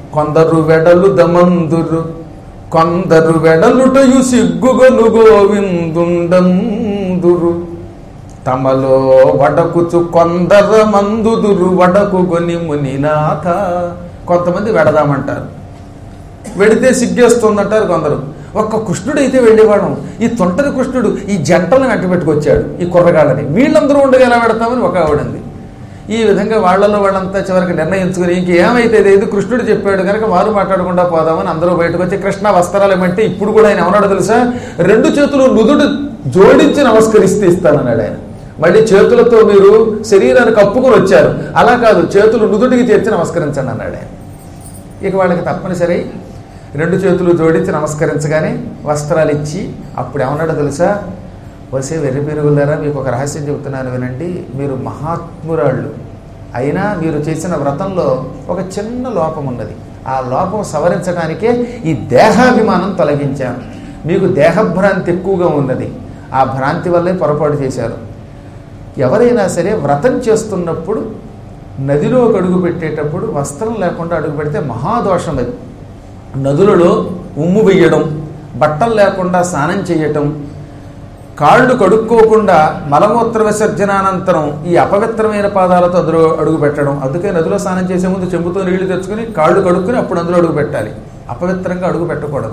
కొందరు వెడలు దమందురు కొందరు వెడలుటయు సిగ్గుగొను గోవిందుండందురు తమలో వడకుచు కొందర మందుదురు వడకు గొని మునినాథ కొంతమంది వెడదామంటారు వెడితే సిగ్గేస్తుందంటారు కొందరు ఒక్క కృష్ణుడు అయితే వెళ్ళేవాడు ఈ తొంటరి కృష్ణుడు ఈ జంటలను వెంట పెట్టుకొచ్చాడు ఈ కుర్రగాళ్ళని వీళ్ళందరూ ఉండగా ఎలా పెడతామని ఒక ఆవిడంది ఈ విధంగా వాళ్ళలో వాళ్ళంతా చివరికి నిర్ణయించుకుని ఇంకేమైతే లేదు కృష్ణుడు చెప్పాడు కనుక వారు మాట్లాడకుండా పోదామని అందరూ బయటకు వచ్చి కృష్ణ వస్త్రాలు ఏమంటే ఇప్పుడు కూడా ఆయన ఏమన్నాడు తెలుసా రెండు చేతులు నుదుడు జోడించి నమస్కరిస్తే ఇస్తానన్నాడు ఆయన మళ్ళీ చేతులతో మీరు శరీరాన్ని కప్పుకొని వచ్చారు అలా కాదు చేతులు నుదుటికి చేర్చి నమస్కరించండి అన్నాడు ఆయన ఇక వాళ్ళకి తప్పనిసరి రెండు చేతులు జోడించి నమస్కరించగానే వస్త్రాలు ఇచ్చి అప్పుడు ఏమన్నాడో తెలుసా వసే వెర్రి పెరుగులారా మీకు ఒక రహస్యం చెబుతున్నాను వినండి మీరు మహాత్మురాళ్ళు అయినా మీరు చేసిన వ్రతంలో ఒక చిన్న లోపం ఉన్నది ఆ లోపం సవరించడానికే ఈ దేహాభిమానం తొలగించాను మీకు దేహభ్రాంతి ఎక్కువగా ఉన్నది ఆ భ్రాంతి వల్లే పొరపాటు చేశారు ఎవరైనా సరే వ్రతం చేస్తున్నప్పుడు నదిలో అడుగు పెట్టేటప్పుడు వస్త్రం లేకుండా అడుగు పెడితే మహాదోషం అది నదులలో ఉమ్ము వేయడం బట్టలు లేకుండా స్నానం చేయటం కాళ్ళు కడుక్కోకుండా మలమూత్ర విసర్జనానంతరం ఈ అపవిత్రమైన పాదాలతో అందులో అడుగు పెట్టడం అందుకే నదిలో స్నానం చేసే ముందు చెంబుతో నీళ్లు తెచ్చుకొని కాళ్ళు కడుక్కుని అప్పుడు అందులో అడుగు పెట్టాలి అపవిత్రంగా అడుగు పెట్టకూడదు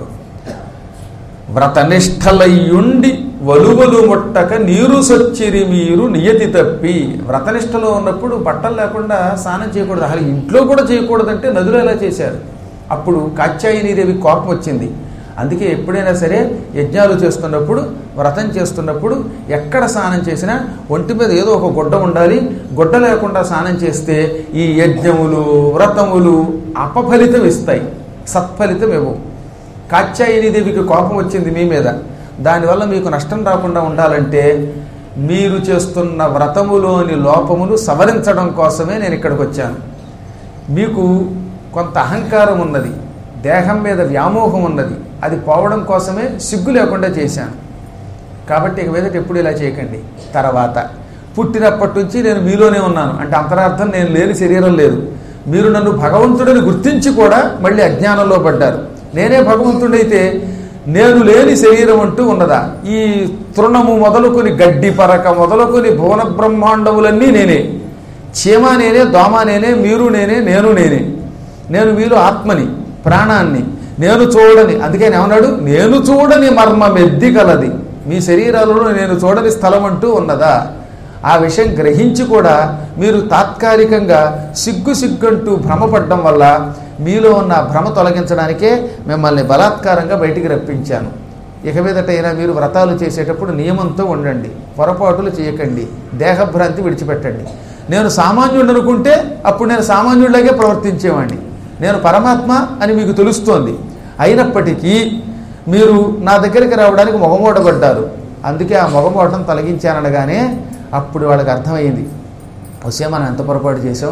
వ్రతనిష్టలయ్యుండి వలువలు ముట్టక నీరు సొచ్చిరి మీరు నియతి తప్పి వ్రతనిష్టలో ఉన్నప్పుడు బట్టలు లేకుండా స్నానం చేయకూడదు అసలు ఇంట్లో కూడా చేయకూడదంటే నదిలో ఎలా చేశారు అప్పుడు కాత్యాయనీదేవి కోపం వచ్చింది అందుకే ఎప్పుడైనా సరే యజ్ఞాలు చేస్తున్నప్పుడు వ్రతం చేస్తున్నప్పుడు ఎక్కడ స్నానం చేసినా ఒంటి మీద ఏదో ఒక గుడ్డ ఉండాలి గుడ్డ లేకుండా స్నానం చేస్తే ఈ యజ్ఞములు వ్రతములు అపఫలితం ఇస్తాయి సత్ఫలితం ఇవ్వవు కాత్యాయనీదేవికి కోపం వచ్చింది మీ మీద దానివల్ల మీకు నష్టం రాకుండా ఉండాలంటే మీరు చేస్తున్న వ్రతములోని లోపములు సవరించడం కోసమే నేను ఇక్కడికి వచ్చాను మీకు కొంత అహంకారం ఉన్నది దేహం మీద వ్యామోహం ఉన్నది అది పోవడం కోసమే సిగ్గు లేకుండా చేశాను కాబట్టి ఇక మీదట ఎప్పుడు ఇలా చేయకండి తర్వాత పుట్టినప్పటి నుంచి నేను మీలోనే ఉన్నాను అంటే అంతరార్థం నేను లేని శరీరం లేదు మీరు నన్ను భగవంతుడిని గుర్తించి కూడా మళ్ళీ అజ్ఞానంలో పడ్డారు నేనే భగవంతుడైతే నేను లేని శరీరం అంటూ ఉన్నదా ఈ తృణము మొదలుకొని గడ్డి పరక మొదలుకొని భువన బ్రహ్మాండములన్నీ నేనే చీమ నేనే దోమ నేనే మీరు నేనే నేను నేనే నేను మీలో ఆత్మని ప్రాణాన్ని నేను చూడని అందుకే నేను ఏమన్నాడు నేను చూడని మర్మమెద్ది కలది మీ శరీరాలలో నేను చూడని స్థలం అంటూ ఉన్నదా ఆ విషయం గ్రహించి కూడా మీరు తాత్కాలికంగా సిగ్గు సిగ్గంటూ భ్రమపడడం వల్ల మీలో ఉన్న భ్రమ తొలగించడానికే మిమ్మల్ని బలాత్కారంగా బయటికి రప్పించాను ఇక మీదటైనా మీరు వ్రతాలు చేసేటప్పుడు నియమంతో ఉండండి పొరపాటులు చేయకండి దేహభ్రాంతి విడిచిపెట్టండి నేను సామాన్యుడు అనుకుంటే అప్పుడు నేను సామాన్యుడిలాగే ప్రవర్తించేవాడిని నేను పరమాత్మ అని మీకు తెలుస్తోంది అయినప్పటికీ మీరు నా దగ్గరికి రావడానికి మొగమూడబడ్డారు అందుకే ఆ మొగమూటం తొలగించాననగానే అప్పుడు వాళ్ళకి అర్థమైంది వసే మనం ఎంత పొరపాటు చేసాం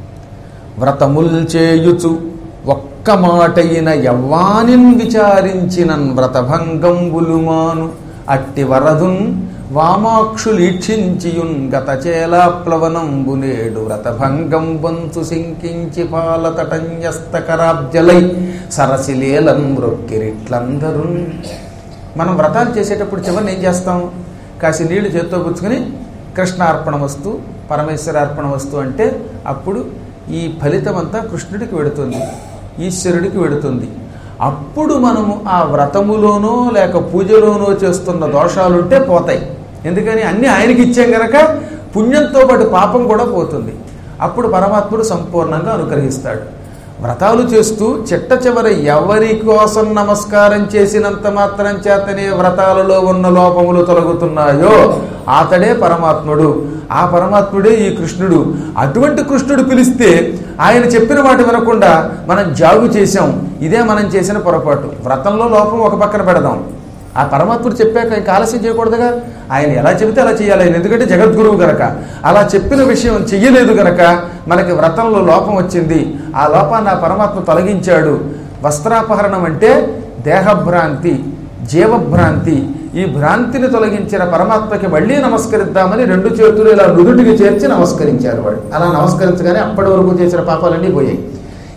వ్రతముల్ చేయుచు ఒక్క మాటైన యవ్వానిన్ విచారించినన్ వ్రతభంగంబులుమాను అట్టి వరదున్ వామాక్షులీక్షించియున్ గత చేలాప్లవనంబు నేడు వ్రతభంగం వంతు సింకించి పాలతటన్యస్తకరాబ్జలై సరసిలేలం రొక్కిరిట్లందరూ మనం వ్రతాలు చేసేటప్పుడు చివరిని ఏం చేస్తాం కాసి నీళ్లు చేత్తో పుచ్చుకొని కృష్ణార్పణ వస్తు పరమేశ్వరార్పణ వస్తు అంటే అప్పుడు ఈ ఫలితం అంతా కృష్ణుడికి వెడుతుంది ఈశ్వరుడికి వెడుతుంది అప్పుడు మనము ఆ వ్రతములోనో లేక పూజలోనో చేస్తున్న దోషాలుంటే పోతాయి ఎందుకని అన్నీ ఆయనకి ఇచ్చాం గనక పుణ్యంతో పాటు పాపం కూడా పోతుంది అప్పుడు పరమాత్ముడు సంపూర్ణంగా అనుగ్రహిస్తాడు వ్రతాలు చేస్తూ చిట్ట చివర ఎవరి కోసం నమస్కారం చేసినంత మాత్రం చేతనే వ్రతాలలో ఉన్న లోపములు తొలగుతున్నాయో అతడే పరమాత్ముడు ఆ పరమాత్ముడే ఈ కృష్ణుడు అటువంటి కృష్ణుడు పిలిస్తే ఆయన చెప్పిన మాట వినకుండా మనం జాగు చేశాం ఇదే మనం చేసిన పొరపాటు వ్రతంలో లోపం ఒక పక్కన పెడదాం ఆ పరమాత్ముడు చెప్పాక ఇంకా ఆలస్యం చేయకూడదుగా ఆయన ఎలా చెబితే అలా చేయాలి ఆయన ఎందుకంటే జగద్గురువు గనక అలా చెప్పిన విషయం చెయ్యలేదు గనక మనకి వ్రతంలో లోపం వచ్చింది ఆ లోపాన్ని ఆ పరమాత్మ తొలగించాడు వస్త్రాపహరణం అంటే దేహభ్రాంతి జీవభ్రాంతి ఈ భ్రాంతిని తొలగించిన పరమాత్మకి మళ్ళీ నమస్కరిద్దామని రెండు చేతులు ఇలా నుదుటికి చేర్చి నమస్కరించారు వాడు అలా నమస్కరించగానే అప్పటి వరకు చేసిన పాపాలన్నీ పోయాయి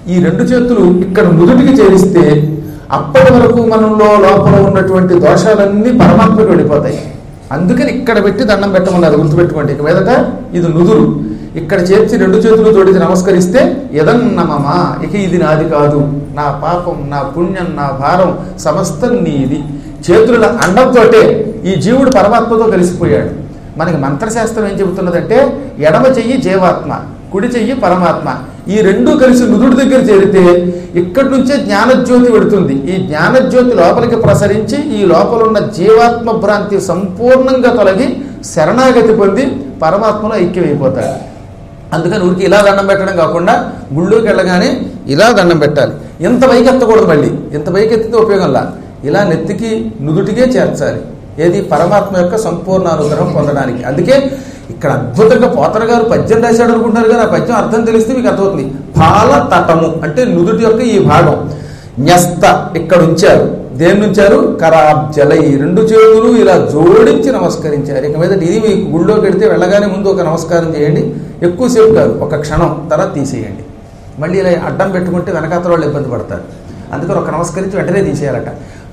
ఈ రెండు చేతులు ఇక్కడ నుదుటికి చేరిస్తే అప్పటి వరకు మనలో లోపల ఉన్నటువంటి దోషాలన్నీ పరమాత్మకు వెళ్ళిపోతాయి అందుకని ఇక్కడ పెట్టి దండం పెట్టమన్నారు గుర్తుపెట్టుకోండి ఇక మీదట ఇది నుదురు ఇక్కడ చేర్చి రెండు చేతులు తోడిచి నమస్కరిస్తే ఎదన్నమమా ఇక ఇది నాది కాదు నా పాపం నా పుణ్యం నా భారం సమస్తం నీది చేతుల అండంతోటే ఈ జీవుడు పరమాత్మతో కలిసిపోయాడు మనకి మంత్రశాస్త్రం ఏం చెబుతున్నదంటే ఎడమ చెయ్యి జీవాత్మ కుడి చెయ్యి పరమాత్మ ఈ రెండు కలిసి నుదుడి దగ్గర చేరితే ఇక్కడి నుంచే జ్ఞానజ్యోతి పెడుతుంది ఈ జ్ఞానజ్యోతి లోపలికి ప్రసరించి ఈ లోపల ఉన్న జీవాత్మ భ్రాంతి సంపూర్ణంగా తొలగి శరణాగతి పొంది పరమాత్మలో ఐక్యమైపోతాడు అందుకని ఊరికి ఇలా దండం పెట్టడం కాకుండా గుళ్ళోకి వెళ్ళగానే ఇలా దండం పెట్టాలి ఇంత పైకి ఎత్తకూడదు మళ్ళీ ఇంత పైకి ఎత్తితే ఉపయోగంలా ఇలా నెత్తికి నుదుటికే చేర్చాలి ఏది పరమాత్మ యొక్క సంపూర్ణ అనుగ్రహం పొందడానికి అందుకే ఇక్కడ అద్భుతంగా పోతన గారు పద్యం రాశాడు అనుకుంటున్నారు కానీ ఆ పద్యం అర్థం తెలిస్తే మీకు అర్థమవుతుంది పాల తటము అంటే నుదుటి యొక్క ఈ భాగం న్యస్త ఇక్కడ ఉంచారు దేన్ని ఉంచారు కరాబ్జలై రెండు చేతులు ఇలా జోడించి నమస్కరించారు ఇక మీద ఇది మీకు గుళ్ళోకి వెడితే వెళ్ళగానే ముందు ఒక నమస్కారం చేయండి ఎక్కువసేపు కాదు ఒక క్షణం తర్వాత తీసేయండి మళ్ళీ ఇలా అడ్డం పెట్టుకుంటే వెనకాతల వాళ్ళు ఇబ్బంది పడతారు అందుకని ఒక నమస్కరించి వెంటనే తీసేయాలట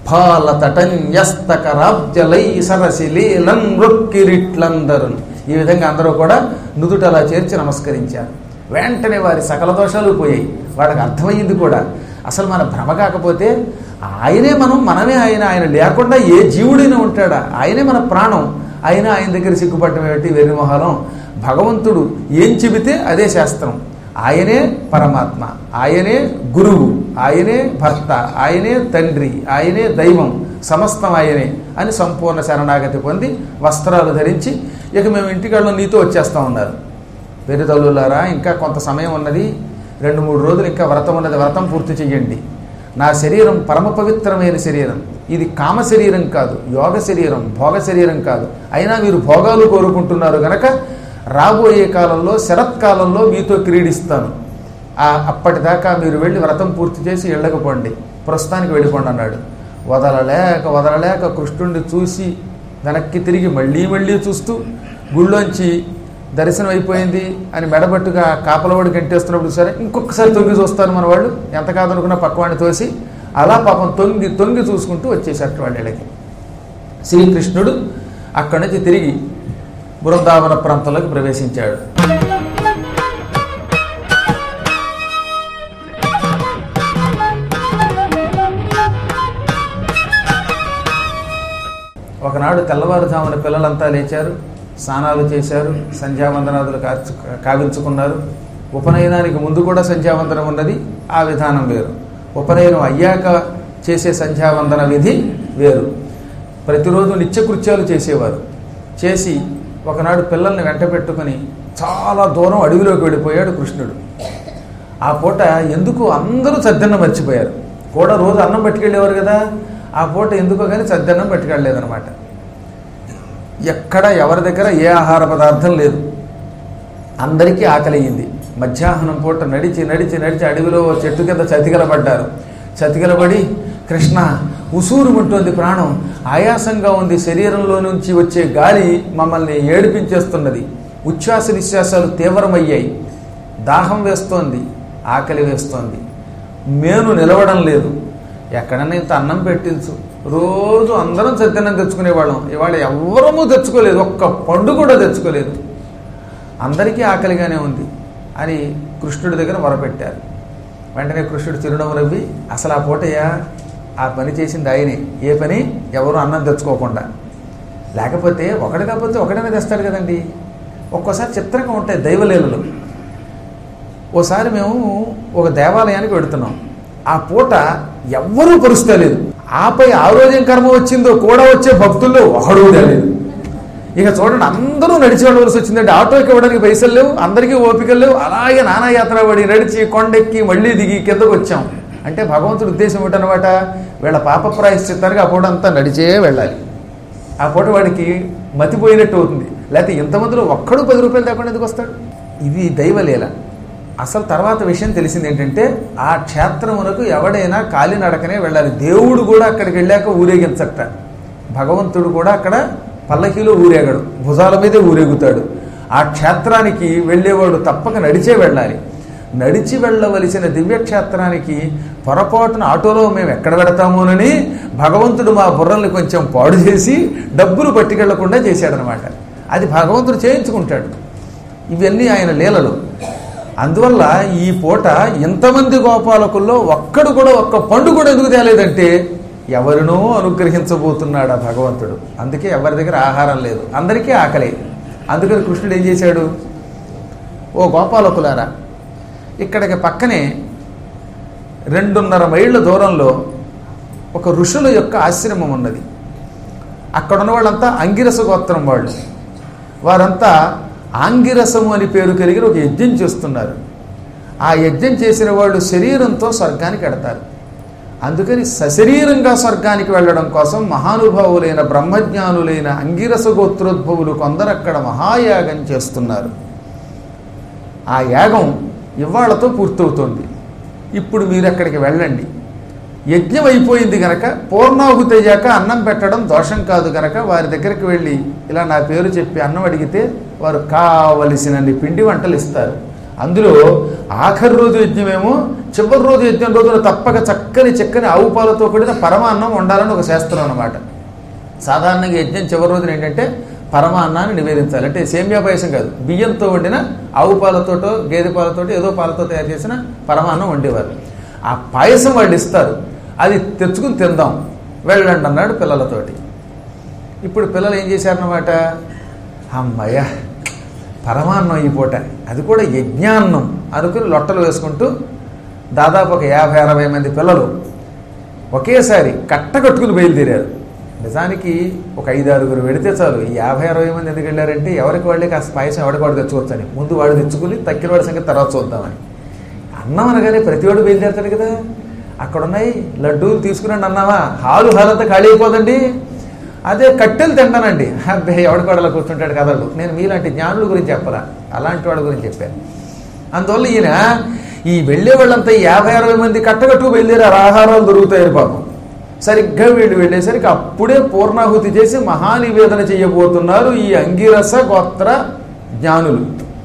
పాలతటన్యస్తకరాబ్జలై సరసిలీలం రొక్కిరిట్లందరు ఈ విధంగా అందరూ కూడా నుదుట అలా చేర్చి నమస్కరించారు వెంటనే వారి సకల దోషాలు పోయాయి వాళ్ళకి అర్థమయ్యింది కూడా అసలు మన భ్రమ కాకపోతే ఆయనే మనం మనమే ఆయన ఆయన లేకుండా ఏ జీవుడైనా ఉంటాడా ఆయనే మన ప్రాణం అయినా ఆయన దగ్గర సిగ్గుపడటం ఏమిటి వెర్రిమొహాలం భగవంతుడు ఏం చెబితే అదే శాస్త్రం ఆయనే పరమాత్మ ఆయనే గురువు ఆయనే భర్త ఆయనే తండ్రి ఆయనే దైవం సమస్తం ఆయనే అని సంపూర్ణ శరణాగతి పొంది వస్త్రాలు ధరించి ఇక మేము ఇంటికాళ్ళలో నీతో వచ్చేస్తా ఉన్నారు వేరే తల్లులారా ఇంకా కొంత సమయం ఉన్నది రెండు మూడు రోజులు ఇంకా వ్రతం ఉన్నది వ్రతం పూర్తి చెయ్యండి నా శరీరం పరమ పవిత్రమైన శరీరం ఇది కామ శరీరం కాదు యోగ శరీరం భోగ శరీరం కాదు అయినా మీరు భోగాలు కోరుకుంటున్నారు గనక రాబోయే కాలంలో శరత్కాలంలో మీతో క్రీడిస్తాను ఆ అప్పటిదాకా మీరు వెళ్ళి వ్రతం పూర్తి చేసి వెళ్ళకపోండి ప్రస్తుతానికి వెళ్ళిపోండి అన్నాడు వదలలేక వదలలేక కృష్ణుడిని చూసి వెనక్కి తిరిగి మళ్ళీ మళ్ళీ చూస్తూ గుళ్ళోంచి దర్శనం అయిపోయింది అని మెడబట్టుగా కాపలవాడు గంటేస్తున్నప్పుడు సరే ఇంకొకసారి తొంగి చూస్తారు మన వాళ్ళు ఎంత కాదనుకున్నా పక్కవాడిని తోసి అలా పాపం తొంగి తొంగి చూసుకుంటూ వచ్చేసట్టు వాళ్ళ ఇళ్ళకి శ్రీకృష్ణుడు అక్కడి నుంచి తిరిగి బృందావన ప్రాంతంలోకి ప్రవేశించాడు ఒకనాడు తెల్లవారుజామున పిల్లలంతా లేచారు స్నానాలు చేశారు సంధ్యావందనాదులు కార్చు కావించుకున్నారు ఉపనయనానికి ముందు కూడా సంధ్యావందనం ఉన్నది ఆ విధానం వేరు ఉపనయనం అయ్యాక చేసే సంధ్యావందన విధి వేరు ప్రతిరోజు నిత్యకృత్యాలు చేసేవారు చేసి ఒకనాడు పిల్లల్ని వెంట పెట్టుకుని చాలా దూరం అడవిలోకి వెళ్ళిపోయాడు కృష్ణుడు ఆ పూట ఎందుకు అందరూ సద్దన్నం మర్చిపోయారు కూడా రోజు అన్నం పట్టుకెళ్ళేవారు కదా ఆ పూట ఎందుకో కానీ సద్దన్నం పట్టుకెళ్ళలేదనమాట ఎక్కడ ఎవరి దగ్గర ఏ ఆహార పదార్థం లేదు అందరికీ ఆకలి అయ్యింది మధ్యాహ్నం పూట నడిచి నడిచి నడిచి అడవిలో ఓ చెట్టు కింద చతికిలబడ్డారు చతికిలబడి కృష్ణ ఉసూరుమంటోంది ప్రాణం ఆయాసంగా ఉంది శరీరంలో నుంచి వచ్చే గాలి మమ్మల్ని ఏడిపించేస్తున్నది ఉచ్ఛ్వాస నిశ్వాసాలు తీవ్రమయ్యాయి దాహం వేస్తోంది ఆకలి వేస్తోంది మేను నిలవడం లేదు ఎక్కడన్నా ఇంత అన్నం పెట్టించు రోజు అందరం సత్యన్నం తెచ్చుకునేవాళ్ళం ఇవాళ ఎవ్వరము తెచ్చుకోలేదు ఒక్క పండు కూడా తెచ్చుకోలేదు అందరికీ ఆకలిగానే ఉంది అని కృష్ణుడి దగ్గర మొరపెట్టారు వెంటనే కృష్ణుడు చిరునవ్వు నవ్వి అసలు ఆ పూటయ్యా ఆ పని చేసింది ఆయనే ఏ పని ఎవరు అన్నం తెచ్చుకోకుండా లేకపోతే ఒకటి కాకపోతే ఒకటనే తెస్తాడు కదండి ఒక్కోసారి చిత్రంగా ఉంటాయి దైవలీలలు ఓసారి మేము ఒక దేవాలయానికి వెడుతున్నాం ఆ పూట ఎవ్వరూ పరుస్తలేదు ఆపై ఆ రోజేం కర్మ వచ్చిందో కూడా వచ్చే భక్తుల్లో ఒకడు లేదు ఇక చూడండి అందరూ నడిచి వెళ్ళవలసి వచ్చిందంటే ఆటోకి ఇవ్వడానికి పైసలు లేవు అందరికీ ఓపికలు లేవు అలాగే నానాయాత్ర పడి నడిచి కొండెక్కి మళ్ళీ దిగి కిందకు వచ్చాం అంటే భగవంతుడి ఉద్దేశం ఏమిటనమాట వీళ్ళ పాప ప్రాయశ్చిత్తానికి ఆ పూట అంతా నడిచే వెళ్ళాలి ఆ పూట వాడికి మతిపోయినట్టు అవుతుంది లేకపోతే ఇంతమందిలో ఒక్కడు పది రూపాయలు తేకుండా ఎందుకు వస్తాడు ఇది దైవలీల అసలు తర్వాత విషయం తెలిసింది ఏంటంటే ఆ క్షేత్రమునకు ఎవడైనా కాలినడకనే వెళ్ళాలి దేవుడు కూడా అక్కడికి వెళ్ళాక ఊరేగించట భగవంతుడు కూడా అక్కడ పల్లకీలో ఊరేగడు భుజాల మీదే ఊరేగుతాడు ఆ క్షేత్రానికి వెళ్ళేవాడు తప్పక నడిచే వెళ్ళాలి నడిచి వెళ్ళవలసిన దివ్యక్షేత్రానికి పొరపాటున ఆటోలో మేము ఎక్కడ పెడతామోనని భగవంతుడు మా బుర్రల్ని కొంచెం పాడు చేసి డబ్బులు పట్టుకెళ్లకుండా చేశాడనమాట అది భగవంతుడు చేయించుకుంటాడు ఇవన్నీ ఆయన లీలలు అందువల్ల ఈ పూట ఇంతమంది గోపాలకుల్లో ఒక్కడు కూడా ఒక్క పండు కూడా ఎందుకు తేలేదంటే ఎవరినో అనుగ్రహించబోతున్నాడు ఆ భగవంతుడు అందుకే ఎవరి దగ్గర ఆహారం లేదు అందరికీ ఆకలి అందుకని కృష్ణుడు ఏం చేశాడు ఓ గోపాలకులారా ఇక్కడికి పక్కనే రెండున్నర మైళ్ళ దూరంలో ఒక ఋషుల యొక్క ఆశ్రమం ఉన్నది అక్కడ ఉన్న వాళ్ళంతా అంగిరస గోత్రం వాళ్ళు వారంతా ఆంగిరసము అని పేరు కలిగిన ఒక యజ్ఞం చేస్తున్నారు ఆ యజ్ఞం చేసిన వాళ్ళు శరీరంతో స్వర్గానికి వెడతారు అందుకని సశరీరంగా స్వర్గానికి వెళ్ళడం కోసం మహానుభావులైన బ్రహ్మజ్ఞానులైన అంగిరస గోత్రోద్భవులు కొందరు అక్కడ మహాయాగం చేస్తున్నారు ఆ యాగం ఇవాళతో పూర్తవుతోంది ఇప్పుడు మీరు అక్కడికి వెళ్ళండి యజ్ఞం అయిపోయింది గనక పూర్ణాహుతి అయ్యాక అన్నం పెట్టడం దోషం కాదు గనక వారి దగ్గరికి వెళ్ళి ఇలా నా పేరు చెప్పి అన్నం అడిగితే వారు కావలసినన్ని పిండి వంటలు ఇస్తారు అందులో ఆఖరి రోజు యజ్ఞమేమో చివరి రోజు యజ్ఞం రోజున తప్పక చక్కని చక్కని ఆవు పాలతో కూడిన పరమాన్నం వండాలని ఒక శాస్త్రం అన్నమాట సాధారణంగా యజ్ఞం చివరి రోజున ఏంటంటే పరమాన్నాన్ని నివేదించాలి అంటే సేమియా పాయసం కాదు బియ్యంతో వండిన ఆవు పాలతోటో గేదె పాలతోటో ఏదో పాలతో తయారు చేసిన పరమాన్నం వండేవారు ఆ పాయసం వాళ్ళు ఇస్తారు అది తెచ్చుకుని తిందాం వెళ్ళండి అన్నాడు పిల్లలతోటి ఇప్పుడు పిల్లలు ఏం చేశారన్నమాట అమ్మయ్య పరమాన్నం ఈ పూట అది కూడా యజ్ఞాన్నం అనుకుని లొట్టలు వేసుకుంటూ దాదాపు ఒక యాభై అరవై మంది పిల్లలు ఒకేసారి కట్టకట్టుకుని బయలుదేరారు నిజానికి ఒక ఐదు ఆరుగురు వెడితే చాలు ఈ యాభై అరవై మంది ఎందుకు వెళ్ళారంటే ఎవరికి వాళ్ళే కాస్త పాయసం ఎవరికి వాడు తెచ్చుకోవచ్చని ముందు వాడు తెచ్చుకుని తక్కిన వాడి సంగతి తర్వాత చూద్దామని అన్నం అనగానే ప్రతివాడు బయలుదేరుతాడు కదా అక్కడ ఉన్నాయి లడ్డూలు తీసుకురండి అన్నావా హాలు హాలంతా ఖాళీ అయిపోదండి అదే కట్టెలు తింటానండి అబ్బే ఎవడికోడలా కూర్చుంటాడు కదలు నేను మీలాంటి జ్ఞానుల గురించి చెప్పరా అలాంటి వాళ్ళ గురించి చెప్పాను అందువల్ల ఈయన ఈ వెళ్ళే వాళ్ళంతా ఈ యాభై అరవై మంది కట్టగట్టు బయలుదేరారు ఆహారాలు దొరుకుతాయని పాపం సరిగ్గా వీళ్ళు వెళ్ళేసరికి అప్పుడే పూర్ణాహుతి చేసి మహానివేదన చేయబోతున్నారు ఈ అంగిరస గోత్ర జ్ఞానులు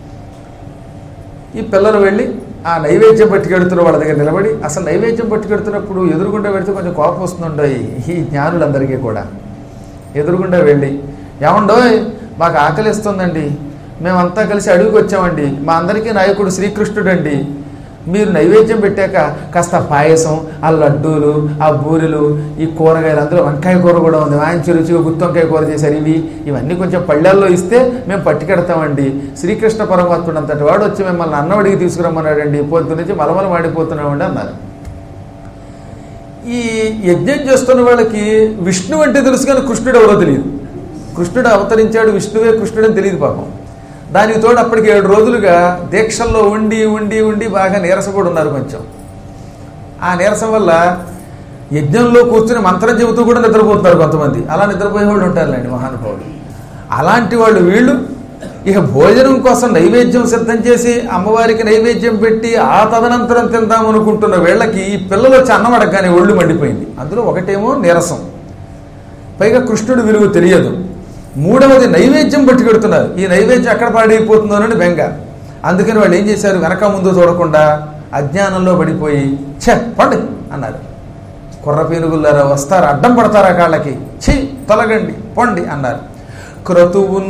ఈ పిల్లలు వెళ్ళి ఆ నైవేద్యం పట్టుకెడుతున్న వాళ్ళ దగ్గర నిలబడి అసలు నైవేద్యం పట్టుకెడుతున్నప్పుడు ఎదురుగుండా పెడితే కొంచెం కోపం వస్తుండయి ఈ జ్ఞానులందరికీ కూడా ఎదురుగుండా వెళ్ళి ఏమండోయ్ మాకు ఆకలిస్తుందండి మేమంతా కలిసి అడుగుకి వచ్చామండి మా అందరికీ నాయకుడు శ్రీకృష్ణుడు అండి మీరు నైవేద్యం పెట్టాక కాస్త పాయసం ఆ లడ్డూలు ఆ బూరెలు ఈ కూరగాయలు అందులో వంకాయ కూర కూడా ఉంది మంచి రుచిగా గుత్తొంకాయ కూర చేశారు ఇవి ఇవన్నీ కొంచెం పళ్ళల్లో ఇస్తే మేము పట్టుకెడతామండి శ్రీకృష్ణ పరమాత్ముడు అంతటి వాడు వచ్చి మిమ్మల్ని అన్నవడికి తీసుకురమ్మన్నాడండి పొద్దు నుంచి మలమల మాడిపోతున్నామండి అన్నారు ఈ యజ్ఞం చేస్తున్న వాళ్ళకి విష్ణు అంటే తెలుసు కానీ కృష్ణుడు ఎవరో తెలియదు కృష్ణుడు అవతరించాడు విష్ణువే కృష్ణుడు అని తెలియదు పాపం దానికి తోడు అప్పటికి ఏడు రోజులుగా దీక్షల్లో ఉండి ఉండి ఉండి బాగా నీరసపడి ఉన్నారు కొంచెం ఆ నీరసం వల్ల యజ్ఞంలో కూర్చుని మంత్రం చెబుతూ కూడా నిద్రపోతున్నారు కొంతమంది అలా నిద్రపోయే వాళ్ళు ఉంటారులేండి మహానుభావులు అలాంటి వాళ్ళు వీళ్ళు ఇక భోజనం కోసం నైవేద్యం సిద్ధం చేసి అమ్మవారికి నైవేద్యం పెట్టి ఆ తదనంతరం తిందాం అనుకుంటున్న వీళ్ళకి ఈ పిల్లలు వచ్చి అన్నం అడగగానే ఒళ్ళు మండిపోయింది అందులో ఒకటేమో నీరసం పైగా కృష్ణుడు విలువ తెలియదు మూడవది నైవేద్యం పట్టుకెడుతున్నారు ఈ నైవేద్యం ఎక్కడ పాడైపోతుందోనని బెంగ అందుకని వాళ్ళు ఏం చేశారు వెనక ముందు చూడకుండా అజ్ఞానంలో పడిపోయి ఛే పండి అన్నారు కుర్ర పీనుగుల్లారా వస్తారు అడ్డం పడతారా కాళ్ళకి ఛీ తొలగండి పొండి అన్నారు క్రతువున్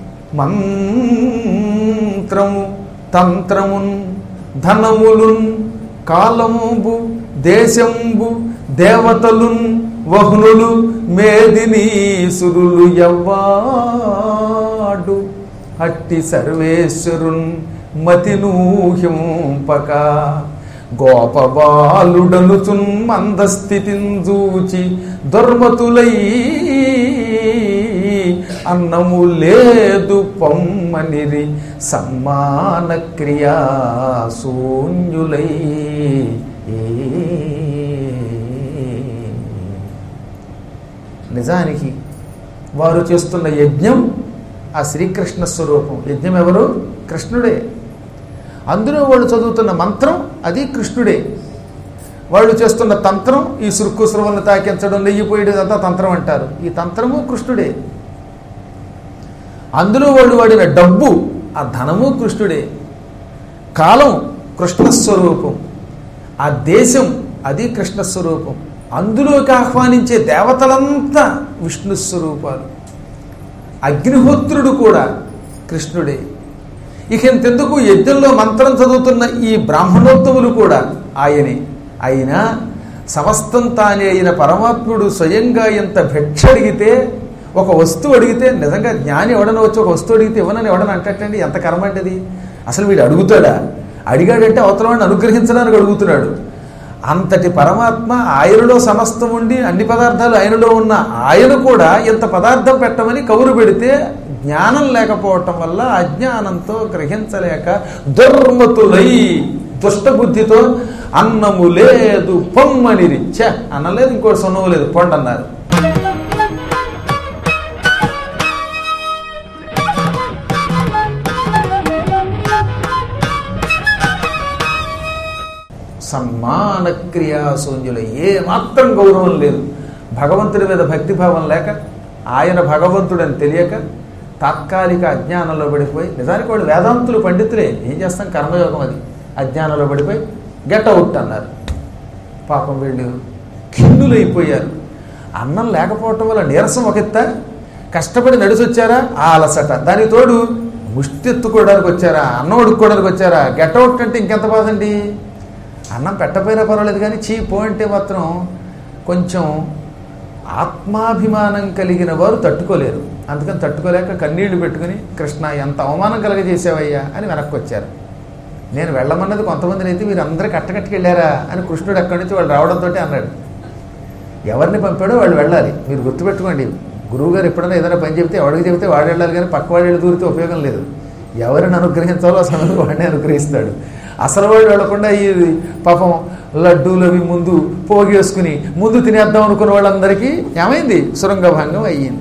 మంత్రము తంత్రమున్ ధనములున్ కాలముబు దేశంబు దేవతలున్ వహ్నులు మేదినీసురులు ఎవ్వాడు అట్టి సర్వేశ్వరున్ మతినూహింపక గోపబాలుడనుచున్ మందస్థితిన్ చూచి దుర్మతులై అన్నము లేదు పొమ్మనిరి సమ్మాన క్రియా శూన్యులై నిజానికి వారు చేస్తున్న యజ్ఞం ఆ శ్రీకృష్ణ స్వరూపం యజ్ఞం ఎవరు కృష్ణుడే అందులో వాళ్ళు చదువుతున్న మంత్రం అది కృష్ణుడే వాళ్ళు చేస్తున్న తంత్రం ఈ సురుక్కు సురువులను తాకించడం నెయ్యిపోయేదంతా తంత్రం అంటారు ఈ తంత్రము కృష్ణుడే అందులో వాళ్ళు వాడిన డబ్బు ఆ ధనము కృష్ణుడే కాలం కృష్ణస్వరూపం ఆ దేశం అది కృష్ణస్వరూపం అందులోకి ఆహ్వానించే దేవతలంతా విష్ణు స్వరూపాలు అగ్నిహోత్రుడు కూడా కృష్ణుడే ఇక ఇంతెందుకు యజ్ఞంలో మంత్రం చదువుతున్న ఈ బ్రాహ్మణోత్తములు కూడా ఆయనే అయినా సమస్తం తానే అయిన పరమాత్ముడు స్వయంగా ఎంత భిక్ష అడిగితే ఒక వస్తువు అడిగితే నిజంగా జ్ఞాని ఎవడన వచ్చి ఒక వస్తువు అడిగితే ఇవ్వనని ఎవడని అంటండి ఎంత కర్మ అంటే అది అసలు వీడు అడుగుతాడా అడిగాడంటే అవతల వాడిని అనుగ్రహించడానికి అడుగుతున్నాడు అంతటి పరమాత్మ ఆయనలో సమస్తం ఉండి అన్ని పదార్థాలు ఆయనలో ఉన్న ఆయన కూడా ఇంత పదార్థం పెట్టమని కౌరు పెడితే జ్ఞానం లేకపోవటం వల్ల అజ్ఞానంతో గ్రహించలేక దుర్మతులై దుష్టబుద్ధితో అన్నము లేదు పొమ్మని రిచ్చ అన్నలేదు ఇంకోటి సొన్నము లేదు పొండి అన్నారు సమ్మాన క్రియాశూన్యులు ఏ మాత్రం గౌరవం లేదు భగవంతుడి మీద భక్తిభావం లేక ఆయన భగవంతుడని తెలియక తాత్కాలిక అజ్ఞానంలో పడిపోయి నిజానికి వాళ్ళు వేదాంతులు పండితులే ఏం చేస్తాం కర్మయోగం అది అజ్ఞానంలో పడిపోయి గెట్ అవుట్ అన్నారు పాపం వీళ్ళు ఖిన్నులైపోయారు అన్నం లేకపోవటం వల్ల నీరసం ఒక ఎత్త కష్టపడి నడిచొచ్చారా ఆ అలసట దానికి తోడు ముష్టి ఎత్తుకోవడానికి వచ్చారా అన్నం ఉడుక్కోవడానికి వచ్చారా గెట్ అవుట్ అంటే ఇంకెంత బాధండి అన్నం పెట్టపోయినా పర్వాలేదు కానీ చీ పో అంటే మాత్రం కొంచెం ఆత్మాభిమానం కలిగిన వారు తట్టుకోలేరు అందుకని తట్టుకోలేక కన్నీళ్లు పెట్టుకుని కృష్ణ ఎంత అవమానం కలగజేసావయ్యా అని వెనక్కి వచ్చారు నేను వెళ్ళమన్నది కొంతమందిని అయితే మీరు అందరూ కట్టకట్టుకు వెళ్ళారా అని కృష్ణుడు అక్కడి నుంచి వాళ్ళు రావడంతో అన్నాడు ఎవరిని పంపాడో వాళ్ళు వెళ్ళాలి మీరు గుర్తుపెట్టుకోండి గురువుగారు ఎప్పుడైనా ఏదైనా పని చెప్తే ఎవరికి చెబితే వాడు వెళ్ళాలి కానీ పక్క వాడు వెళ్ళి దూరితే ఉపయోగం లేదు ఎవరిని అనుగ్రహించాలో ఆ సమయంలో వాడిని అనుగ్రహిస్తాడు అసలు వాడు వెళ్ళకుండా ఈ పాపం లడ్డూలు అవి ముందు పోగేసుకుని ముందు తినేద్దాం అనుకున్న వాళ్ళందరికీ ఏమైంది సురంగభంగం అయ్యింది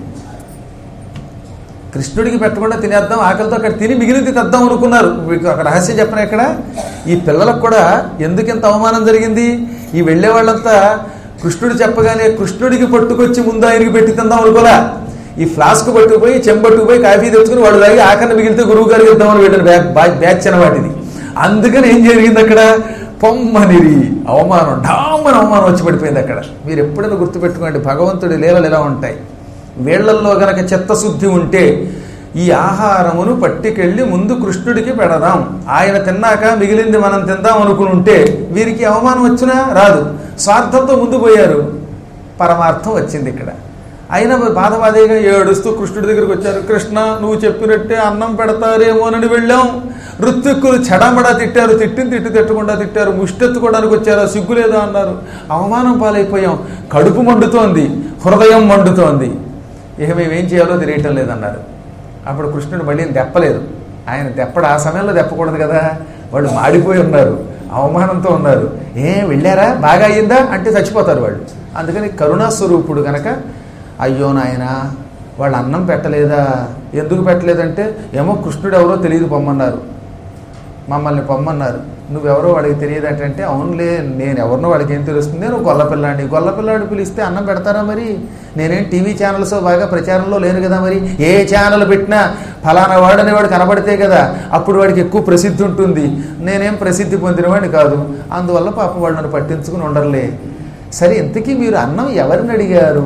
కృష్ణుడికి పెట్టకుండా తినేద్దాం ఆకలితో అక్కడ తిని మిగిలింది తెద్దాం అనుకున్నారు మీకు ఒక రహస్యం చెప్పిన ఇక్కడ ఈ పిల్లలకు కూడా ఎందుకు ఇంత అవమానం జరిగింది ఈ వెళ్ళే వాళ్ళంతా కృష్ణుడు చెప్పగానే కృష్ణుడికి పట్టుకొచ్చి ముందు ఆయనకి పెట్టి తిందాం అనుకోలే ఈ ఫ్లాస్క్ పట్టుకుపోయి చెంబట్టుకుపోయి కాఫీ తెచ్చుకుని వాడు తాగి ఆఖరిని మిగిలితే గురువు గారికి ఇద్దామని పెట్టిన బ్యాచ్ బ్యాచ్ వాటిది అందుకని ఏం జరిగింది అక్కడ పొమ్మనిరి అవమానం డామని అవమానం వచ్చి పడిపోయింది అక్కడ మీరు ఎప్పుడైనా గుర్తుపెట్టుకోండి భగవంతుడి లీలలు ఎలా ఉంటాయి వీళ్లల్లో గనక చిత్తశుద్ధి ఉంటే ఈ ఆహారమును పట్టుకెళ్ళి ముందు కృష్ణుడికి పెడదాం ఆయన తిన్నాక మిగిలింది మనం తిందాం అనుకుని ఉంటే వీరికి అవమానం వచ్చినా రాదు స్వార్థంతో ముందు పోయారు పరమార్థం వచ్చింది ఇక్కడ అయినా బాధబాధగా ఏడుస్తూ కృష్ణుడి దగ్గరికి వచ్చారు కృష్ణ నువ్వు చెప్పినట్టే అన్నం పెడతారేమోనని వెళ్ళాం ఋత్విక్కులు చెడమడా తిట్టారు తిట్టిన తిట్టి తిట్టకుండా తిట్టారు ముష్టెత్తుకోవడానికి వచ్చారు సిగ్గు లేదా అన్నారు అవమానం పాలైపోయాం కడుపు మండుతోంది హృదయం మండుతోంది ఇక మేమేం చేయాలో తెలియటం లేదన్నారు అప్పుడు కృష్ణుడు మళ్ళీ దెప్పలేదు ఆయన దెప్పడు ఆ సమయంలో దెప్పకూడదు కదా వాళ్ళు మాడిపోయి ఉన్నారు అవమానంతో ఉన్నారు ఏ వెళ్ళారా బాగా అయ్యిందా అంటే చచ్చిపోతారు వాళ్ళు అందుకని కరుణాస్వరూపుడు గనక అయ్యో నాయన వాళ్ళు అన్నం పెట్టలేదా ఎందుకు పెట్టలేదంటే ఏమో కృష్ణుడు ఎవరో తెలియదు పొమ్మన్నారు మమ్మల్ని పొమ్మన్నారు నువ్వెవరో వాడికి తెలియదు అంటే అవునులే నేను ఎవరినో వాడికి ఏం తెలుస్తుంది నేను గొల్లపిల్లాడిని గొల్లపిల్లాడు పిలిస్తే అన్నం పెడతారా మరి నేనేం టీవీ ఛానల్స్ బాగా ప్రచారంలో లేను కదా మరి ఏ ఛానల్ పెట్టినా ఫలానా వాడు అనేవాడు కనబడితే కదా అప్పుడు వాడికి ఎక్కువ ప్రసిద్ధి ఉంటుంది నేనేం ప్రసిద్ధి పొందినవాడిని కాదు అందువల్ల పాపం వాడు నన్ను పట్టించుకుని ఉండరులే సరే ఇంతకీ మీరు అన్నం ఎవరిని అడిగారు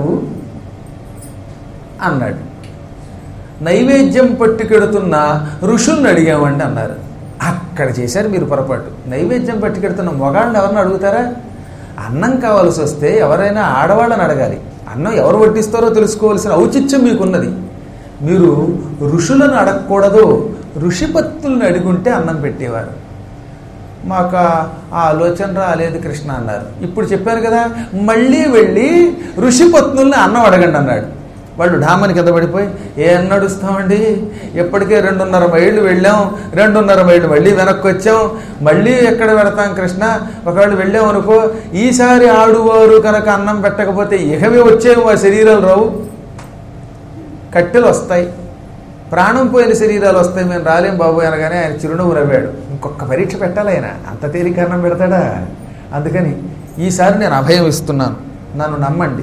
అన్నాడు నైవేద్యం పట్టుకెడుతున్న ఋషుల్ని అడిగామండి అన్నారు అక్కడ చేశారు మీరు పొరపాటు నైవేద్యం పట్టుకెడుతున్న మొగాళ్ళని ఎవరిని అడుగుతారా అన్నం కావాల్సి వస్తే ఎవరైనా ఆడవాళ్ళని అడగాలి అన్నం ఎవరు వడ్డిస్తారో తెలుసుకోవాల్సిన ఔచిత్యం మీకున్నది మీరు ఋషులను అడగకూడదు ఋషిపత్తుల్ని అడుగుంటే అన్నం పెట్టేవారు మాకు ఆ ఆలోచన రాలేదు కృష్ణ అన్నారు ఇప్పుడు చెప్పారు కదా మళ్ళీ వెళ్ళి ఋషిపత్నుల్ని అన్నం అడగండి అన్నాడు వాళ్ళు ఢామని కింద పడిపోయి ఏం నడుస్తామండి ఎప్పటికే రెండున్నర మైళ్ళు వెళ్ళాం రెండున్నర మైళ్ళు మళ్ళీ వెనక్కి వచ్చాం మళ్ళీ ఎక్కడ పెడతాం కృష్ణ ఒకవేళ వెళ్ళాం అనుకో ఈసారి ఆడువారు కనుక అన్నం పెట్టకపోతే ఇహవే వచ్చేవి మా శరీరాలు రావు కట్టెలు వస్తాయి ప్రాణం పోయిన శరీరాలు వస్తాయి మేము రాలేం బాబు అనగానే ఆయన చిరునవ్వు నవ్వాడు ఇంకొక పరీక్ష పెట్టాలి ఆయన అంత తేలిక అన్నం పెడతాడా అందుకని ఈసారి నేను అభయం ఇస్తున్నాను నన్ను నమ్మండి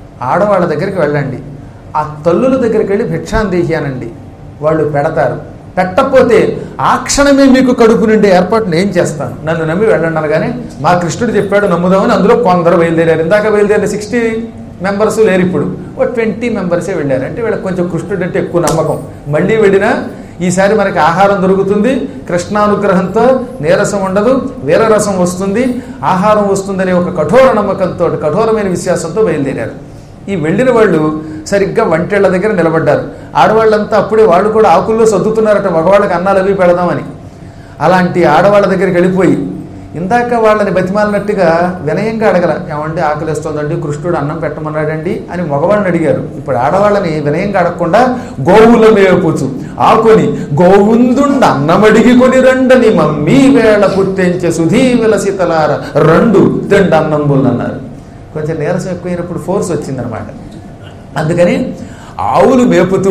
ఆడవాళ్ళ దగ్గరికి వెళ్ళండి ఆ తల్లుల దగ్గరికి వెళ్ళి భిక్షాందేహ్యానండి వాళ్ళు పెడతారు పెట్టకపోతే ఆ క్షణమే మీకు కడుపు నిండే ఏర్పాటు నేను చేస్తాను నన్ను నమ్మి వెళ్ళండి అనగానే మా కృష్ణుడు చెప్పాడు నమ్ముదామని అందులో కొందరు బయలుదేరారు ఇందాక బయలుదేరిన సిక్స్టీ మెంబర్స్ లేరు ఇప్పుడు ఓ ట్వంటీ మెంబర్సే వెళ్ళారు అంటే వీళ్ళకి కొంచెం కృష్ణుడు అంటే ఎక్కువ నమ్మకం మళ్ళీ వెళ్ళినా ఈసారి మనకి ఆహారం దొరుకుతుంది కృష్ణానుగ్రహంతో నీరసం ఉండదు వీరరసం వస్తుంది ఆహారం వస్తుందనే ఒక కఠోర నమ్మకంతో కఠోరమైన విశ్వాసంతో బయలుదేరారు ఈ వెళ్ళిన వాళ్ళు సరిగ్గా వంటేళ్ల దగ్గర నిలబడ్డారు ఆడవాళ్ళంతా అప్పుడే వాళ్ళు కూడా ఆకుల్లో సర్దుతున్నారట మగవాళ్ళకి అన్నాలు అవి పెడదామని అలాంటి ఆడవాళ్ళ దగ్గరికి వెళ్ళిపోయి ఇందాక వాళ్ళని బతిమాలినట్టుగా వినయంగా అడగల ఏమంటే ఆకలిస్తోందండి కృష్ణుడు అన్నం పెట్టమన్నాడండి అని మగవాళ్ళని అడిగారు ఇప్పుడు ఆడవాళ్ళని వినయంగా అడగకుండా గోవుల మేపుచు ఆకొని గోవుందుండ అన్నమడిగి కొని రండని మమ్మీ వేళ పుట్టెంచే సుధీ విలసితలార రెండు తిండి అన్నంబుల్ అన్నారు కొంచెం నీరసం ఎక్కువైనప్పుడు ఫోర్స్ వచ్చిందనమాట అందుకని ఆవులు మేపుతూ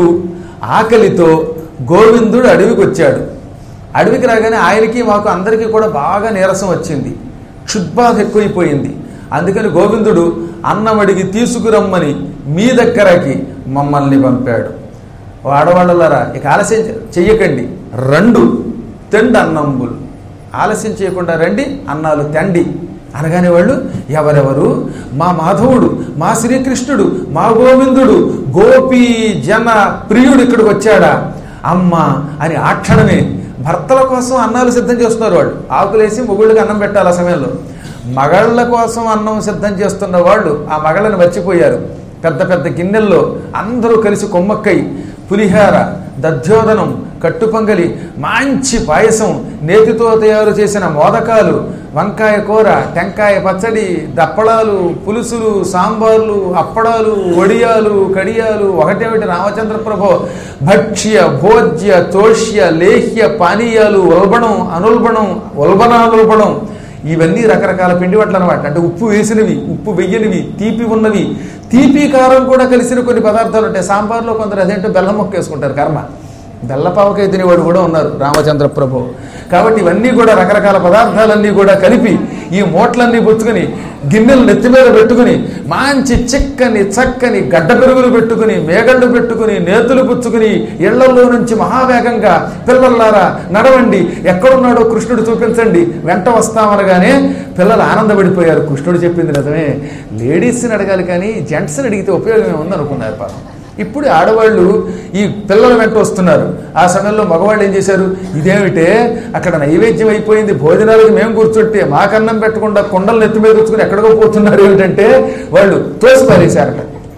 ఆకలితో గోవిందుడు అడవికి వచ్చాడు అడవికి రాగానే ఆయనకి మాకు అందరికీ కూడా బాగా నీరసం వచ్చింది క్షుద్బాధ ఎక్కువైపోయింది అందుకని గోవిందుడు అన్నం అడిగి తీసుకురమ్మని మీ దగ్గరకి మమ్మల్ని పంపాడు ఓ ఆడవాళ్ళలారా ఇక ఆలస్యం చెయ్యకండి రెండు తెండి అన్నంబులు ఆలస్యం చేయకుండా రండి అన్నాలు తెండి అనగానే వాళ్ళు ఎవరెవరు మా మాధవుడు మా శ్రీకృష్ణుడు మా గోవిందుడు గోపీ జన ప్రియుడు ఇక్కడికి వచ్చాడా అమ్మ అని ఆ క్షణమే భర్తల కోసం అన్నాలు సిద్ధం చేస్తున్నారు వాళ్ళు ఆకులేసి మొగుళ్ళకి అన్నం పెట్టాలి ఆ సమయంలో మగళ్ళ కోసం అన్నం సిద్ధం చేస్తున్న వాళ్ళు ఆ మగళ్ళని మర్చిపోయారు పెద్ద పెద్ద గిన్నెల్లో అందరూ కలిసి కొమ్మక్కై పులిహార దధ్యోదనం కట్టుపొంగలి మంచి పాయసం నేతితో తయారు చేసిన మోదకాలు వంకాయ కూర టెంకాయ పచ్చడి దప్పడాలు పులుసులు సాంబార్లు అప్పడాలు వడియాలు కడియాలు ఒకటేమిటి రామచంద్ర ప్రభో భక్ష్య భోజ్య తోష్య లేహ్య పానీయాలు ఉల్బణం అనుల్బణం ఉల్బణానుల్బణం ఇవన్నీ రకరకాల పిండి వంటలు అనమాట అంటే ఉప్పు వేసినవి ఉప్పు వెయ్యనివి తీపి ఉన్నవి తీపి కారం కూడా కలిసిన కొన్ని పదార్థాలు ఉంటాయి సాంబార్లో కొందరు అదేంటో బెల్లం మొక్క వేసుకుంటారు కర్మ బెల్లపావకాయ తినేవాడు కూడా ఉన్నారు రామచంద్ర ప్రభు కాబట్టి ఇవన్నీ కూడా రకరకాల పదార్థాలన్నీ కూడా కలిపి ఈ మూటలన్నీ పుచ్చుకొని గిన్నెలు నెత్తి మీద పెట్టుకుని మంచి చిక్కని చక్కని గడ్డ పెరుగులు పెట్టుకుని మేగళ్ళు పెట్టుకుని నేతులు పుచ్చుకుని ఇళ్లలో నుంచి మహావేగంగా పిల్లల్లారా నడవండి ఎక్కడున్నాడో కృష్ణుడు చూపించండి వెంట వస్తామనగానే పిల్లలు ఆనందపడిపోయారు కృష్ణుడు చెప్పింది నిజమే లేడీస్ని అడగాలి కానీ జెంట్స్ని అడిగితే ఉపయోగం ఏముంది అనుకున్నారు పాపం ఇప్పుడు ఆడవాళ్ళు ఈ పిల్లల వెంట వస్తున్నారు ఆ సమయంలో మగవాళ్ళు ఏం చేశారు ఇదేమిటే అక్కడ నైవేద్యం అయిపోయింది భోజనాలకు మేము కూర్చుంటే మాకన్నం పెట్టకుండా కొండలు నెత్తి మీద కూర్చుకుని ఎక్కడికో పోతున్నారు ఏమిటంటే వాళ్ళు తోసి పారేశారట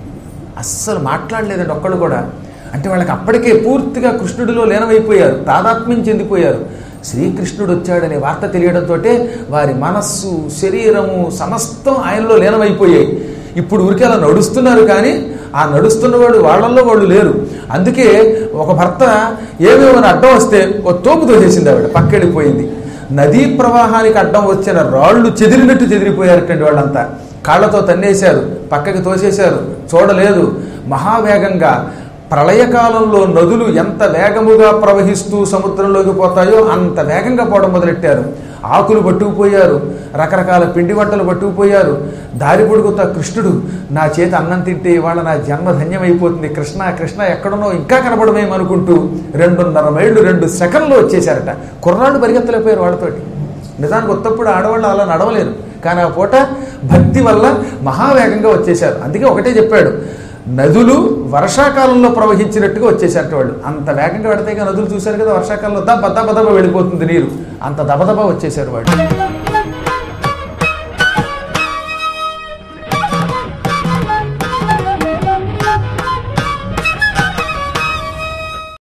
అస్సలు మాట్లాడలేదండి ఒక్కళ్ళు కూడా అంటే వాళ్ళకి అప్పటికే పూర్తిగా కృష్ణుడిలో లీనమైపోయారు తాదాత్మ్యం చెందిపోయారు శ్రీకృష్ణుడు వచ్చాడనే వార్త తెలియడంతో వారి మనస్సు శరీరము సమస్తం ఆయనలో లీనమైపోయాయి ఇప్పుడు ఊరికే అలా నడుస్తున్నారు కానీ ఆ నడుస్తున్నవాడు వాళ్ళల్లో వాళ్ళు లేరు అందుకే ఒక భర్త ఏమేమైనా అడ్డం వస్తే ఓ తోపు తోసేసింది ఆవిడ పక్కెళ్ళిపోయింది నదీ ప్రవాహానికి అడ్డం వచ్చిన రాళ్ళు చెదిరినట్టు చెదిరిపోయారటండి వాళ్ళంతా కాళ్ళతో తన్నేశారు పక్కకి తోసేశారు చూడలేదు మహావేగంగా ప్రళయకాలంలో నదులు ఎంత వేగముగా ప్రవహిస్తూ సముద్రంలోకి పోతాయో అంత వేగంగా పోవడం మొదలెట్టారు ఆకులు పట్టుకుపోయారు రకరకాల పిండి వంటలు పట్టుకుపోయారు దారి పొడుగుతా కృష్ణుడు నా చేతి అన్నం తింటే ఇవాళ నా జన్మ ధన్యమైపోతుంది కృష్ణ కృష్ణ ఎక్కడున్నో ఇంకా కనబడమేమనుకుంటూ రెండున్నర మైళ్ళు రెండు సెకండ్లో వచ్చేసారట కుర్రాళ్ళు పరిగెత్తలేకపోయారు వాళ్ళతోటి నిజానికి ఉత్తప్పుడు ఆడవాళ్ళు అలా నడవలేరు కానీ ఆ పూట భక్తి వల్ల మహావేగంగా వచ్చేశారు అందుకే ఒకటే చెప్పాడు నదులు వర్షాకాలంలో ప్రవహించినట్టుగా వచ్చేసారట వాళ్ళు అంత వేగంగా పెడితే నదులు చూశారు కదా వర్షాకాలంలో దబ్బ దబ్బ దబ్బ వెళ్ళిపోతుంది నీరు అంత దబదబ వచ్చేసారు వాళ్ళు